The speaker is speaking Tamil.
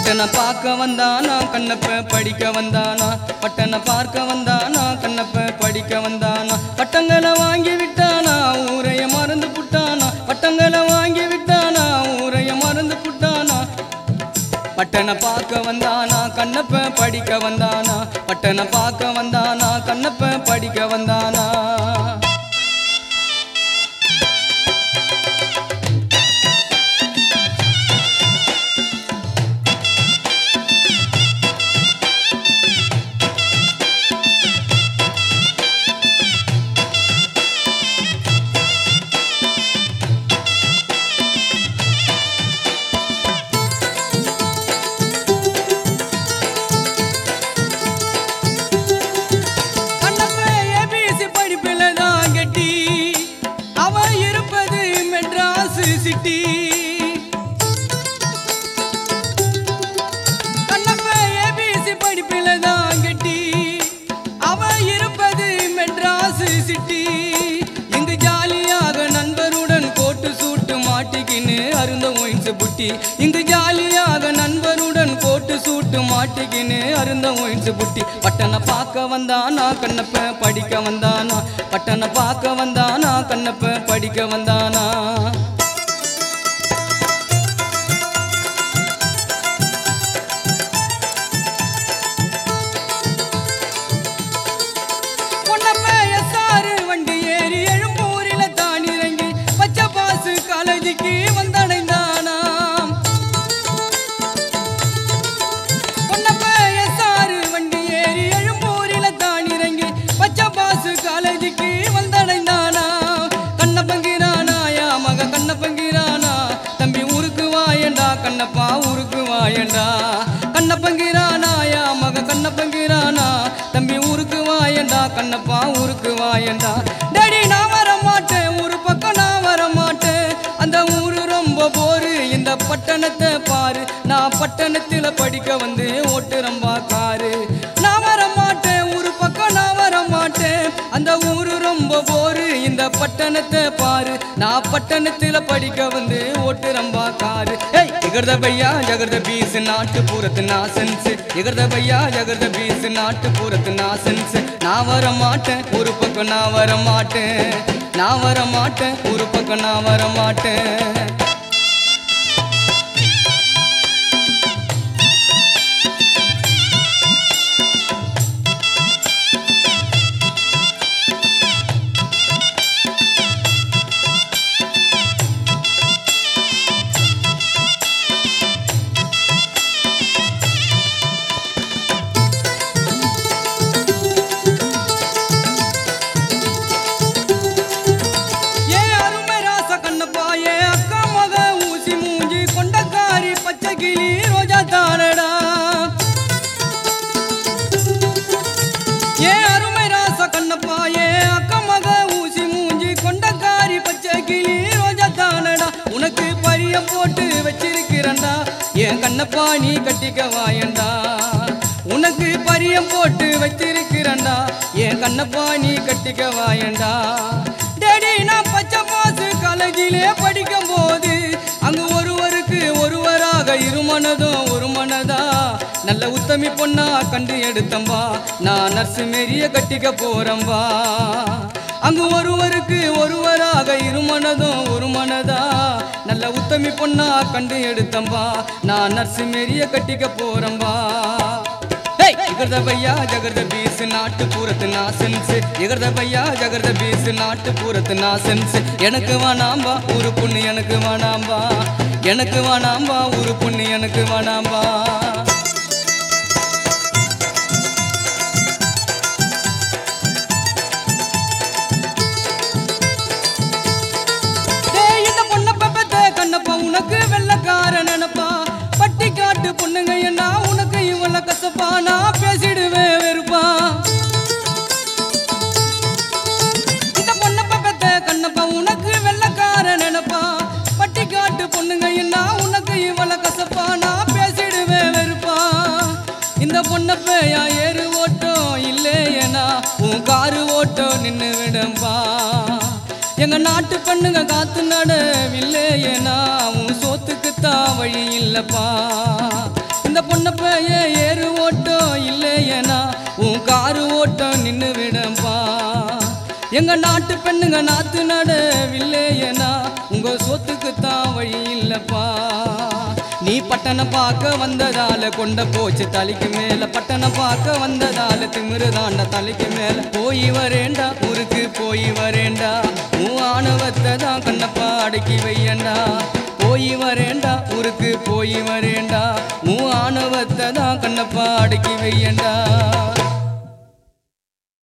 பட்டனை பார்க்க வந்தானா கண்ணப்ப படிக்க வந்தானா பட்டனை பார்க்க வந்தானா கண்ணப்ப படிக்க வந்தானா பட்டங்களை வாங்கி விட்டானா ஊரைய மறந்து புட்டானா பட்டங்களை வாங்கி விட்டானா ஊரைய மறந்து புட்டானா பட்டனை பார்க்க வந்தானா கண்ணப்ப படிக்க வந்தானா பட்டனை பார்க்க வந்தானா கண்ணப்ப படிக்க வந்தானா கண்ணப்ப ஏபிசி படிப்பில தான் கெட்டி அவ இருப்பது மெட்ராஸ் சிட்டி கண்ணப்ப ஏபிசி படிப்பில தான் கெட்டி அவ இருப்பது மெட்ராஸ் சிட்டி இங்கு ஜாலியாக நண்பருடன் கோட்டு சூட்டு மாட்டிக்கின்னு அருந்த ஒயின்ஸ் புட்டி இங்கு ஜாலியாக நண்பருடன் கோட்டு சூட்டு மாட்டிக்கின்னு அருந்த ஒயின்ஸ் புட்டி பட்டனை பார்க்க வந்தானா கண்ணப்ப படிக்க வந்தானா பட்டனை பார்க்க வந்தானா கண்ணப்ப படிக்க வந்தானா பொன்னப்ப எஸ்ஆர் வண்டி ஏறி எழும்பூரில தான் இறங்கி பச்சை பாசு காலேஜுக்கு வந்தடைந்தானாம் பொன்னப்ப எஸ்ஆர் வண்டி ஏறி எழும்பூரில தான் இறங்கி பச்சை பாசு காலேஜுக்கு வந்தடைந்தானா கண்ணப்பங்கிறானாயா மக கண்ணப்பங்கிறானா தம்பி ஊருக்கு வாயண்டா கண்ணப்பா ஊருக்கு வாயண்டா கண்ணப்பங்கிறானாயா மக கண்ணப்பங்கிறானா தம்பி ஊருக்கு வாயண்டா கண்ணப்பா ஊருக்கு வாயண்டா டேடி நான் வர மாட்டேன் ஒரு பக்கம் நான் வர மாட்டேன் அந்த ஊரு ரொம்ப போரு இந்த பட்டணத்தை பாரு நான் பட்டணத்துல படிக்க வந்து ஓட்டுறம்பா காரு நான் வர மாட்டேன் ஒரு பக்கம் நான் வர மாட்டேன் அந்த ஊரு ரொம்ப போரு இந்த பட்டணத்தை பாரு நான் பட்டணத்துல படிக்க வந்து ஓட்டுறம்பா காரு ஏய் எகர்த பையா ஜகர்த பீஸ் நாட்டு பூரத்து நாசன்ஸ் எகர்த பையா ஜகர்த பீஸ் நாட்டு பூரத்து நாசன்ஸ் நான் வர மாட்டேன் ஒரு பக்கம் நான் வர மாட்டேன் நான் வர மாட்டேன் ஒரு பக்கம் நான் வர மாட்டேன் ஏ அருமை ராச கண்ணப்பா ஏ அக்கா மக ஊசி மூஞ்சி கொண்டக்காரி பச்சை கிளி ரோஜா தானடா ஏ அருமை ராச கண்ணப்பா ஏ அக்கா மக ஊசி மூஞ்சி கொண்டக்காரி பச்சை கிளி ரோஜா தானடா உனக்கு பரியம் போட்டு வச்சிருக்கிறண்டா என் கண்ணப்பா நீ கட்டிக்க வாயண்டா உனக்கு பரியம் போட்டு வச்சிருக்கிறண்டா என் கண்ணப்பா நீ கட்டிக்க வாயண்டா டேடி நான் பச்சை பாசு காலேஜிலே படிக்கும் போது அங்கு ஒருவருக்கு ஒருவராக இருமனதும் ஒரு மனதா நல்ல உத்தமி பொண்ணா கண்டு எடுத்தம்பா நான் நர்சு மேரிய கட்டிக்க போறம்பா அங்கு ஒருவருக்கு ஒருவராக இருமனதும் ஒரு மனதா நல்ல உத்தமி பொண்ணா கண்டு எடுத்தம்பா நான் நர்சு மேரிய கட்டிக்க போறம்பா ஏய், இகர்த பையா ஜகர்த பீஸ் நாட்டு பூரத்து நாசன்ஸ் இகர்த பையா ஜகர்த பீஸ் நாட்டு பூரத்து நாசன்ஸ் எனக்கு வேணாம்பா ஒரு பொண்ணு எனக்கு வேணாம்பா எனக்கு வேணாம்பா ஒரு பொண்ணு எனக்கு வேணாம்பா டேய், இந்த பொண்ணை பெத்த கண்ணப்பா உனக்கு வெள்ளக்கார நினைப்பா பட்டி காட்டு பொண்ணுங்க என்ன உனக்கு இவள கசப்பா நான் பேசிடுவேன் வெறுப்பா இந்த பொண்ணை பெத்த கண்ணப்பா உனக்கு வெள்ளக்கார நினைப்பா பட்டி காட்டு பொண்ணுங்க என்ன உனக்கு இவள கசப்பா நான் பேசிடுவேன் வெறுப்பா இந்த பொண்ணப்ப யா ஏறு ஓட்டம் இல்லையேனா உன் காரு ஓட்டம் நின்னு விடம்பா எங்க நாட்டு பெண்ணுங்க காத்து நடவில்லையேனா உன் சோத்துக்கு தான் வழி இல்லப்பா இந்த பொண்ணப்ப ஏன் ஏறு ஓட்டம் இல்லையேனா உன் காரு ஓட்டம் நின்னு விடம்பா எங்க நாட்டு பெண்ணுங்க நாத்து நடவில்லையேனா உங்க சொத்துக்கு தான் வழி இல்லப்பா நீ பட்டணம் பார்க்க வந்ததால கொண்ட போச்சு தலைக்கு மேல பட்டணம் பார்க்க வந்ததால திமிருதாண்ட தலைக்கு மேல போய் வரேண்டா ஊருக்கு போய் வரேண்டா உன் ஆணவத்தை தான் கண்ணப்பா அடக்கி வையண்டா போய் வரேண்டா ஊருக்கு போய் வரேண்டா உன் ஆணவத்தை தான் கண்ணப்பா அடக்கி வையண்டா